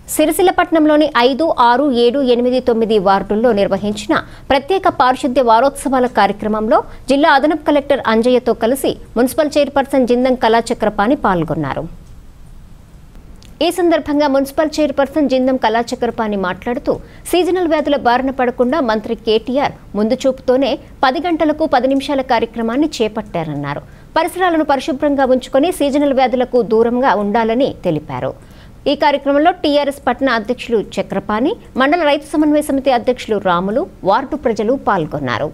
సిరిసిల్లపట్నంలోని ఐదు ఆరు ఏడు ఎనిమిది తొమ్మిది వార్డుల్లో నిర్వహించిన ప్రత్యేక పారిశుద్ధ్య వారోత్సవాల కార్యక్రమంలో జిల్లా అదనపు కలెక్టర్ అంజయ్యతో కలిసి మున్సిపల్ చైర్పర్సన్ జిందం కళాచక్రపాణి పాల్గొన్నారు ఈ సందర్భంగా మున్సిపల్ చైర్పర్సన్ జిందం కళాచక్రపాణి మాట్లాడుతూ సీజనల్ వ్యాధుల బారిన పడకుండా మంత్రి కేటీఆర్ ముందు చూపుతోనే పది గంటలకు పది నిమిషాల కార్యక్రమాన్ని చేపట్టారన్నారు పరిసరాలను పరిశుభ్రంగా ఉంచుకొని సీజనల్ వ్యాధులకు దూరంగా ఉండాలని తెలిపారు ఈ కార్యక్రమంలో టీఆర్ఎస్ పట్టణ అధ్యక్షులు చక్రపాణి మండల రైతు సమన్వయ సమితి అధ్యక్షులు రాములు వార్డు ప్రజలు పాల్గొన్నారు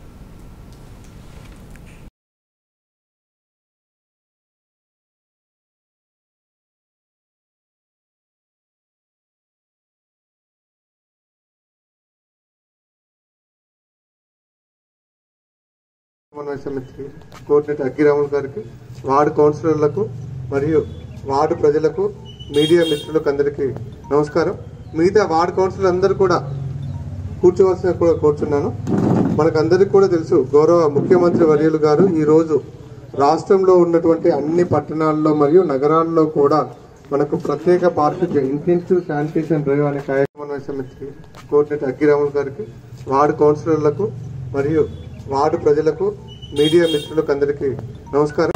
సమన్వయ సమితి కోఆర్డినేటర్ అగ్గిరాములు గారికి వార్డు కౌన్సిలర్లకు మరియు వార్డు ప్రజలకు మీడియా మిత్రులకు అందరికీ నమస్కారం మిగతా వార్డు కౌన్సిలర్ అందరూ కూడా కూర్చోవలసిన కూడా కూర్చున్నాను మనకందరికీ కూడా తెలుసు గౌరవ ముఖ్యమంత్రి వర్యులు గారు ఈ రోజు రాష్ట్రంలో ఉన్నటువంటి అన్ని పట్టణాల్లో మరియు నగరాల్లో కూడా మనకు ప్రత్యేక పారిశుద్ధ్య ఇంటెన్సివ్ శానిటేషన్ డ్రైవ్ అనే కార్యక్రమం సమితి కోఆర్డినేటర్ అగ్గిరాములు గారికి వార్డు కౌన్సిలర్లకు మరియు వార్డు ప్రజలకు మీడియా మిత్రులకు అందరికీ నమస్కారం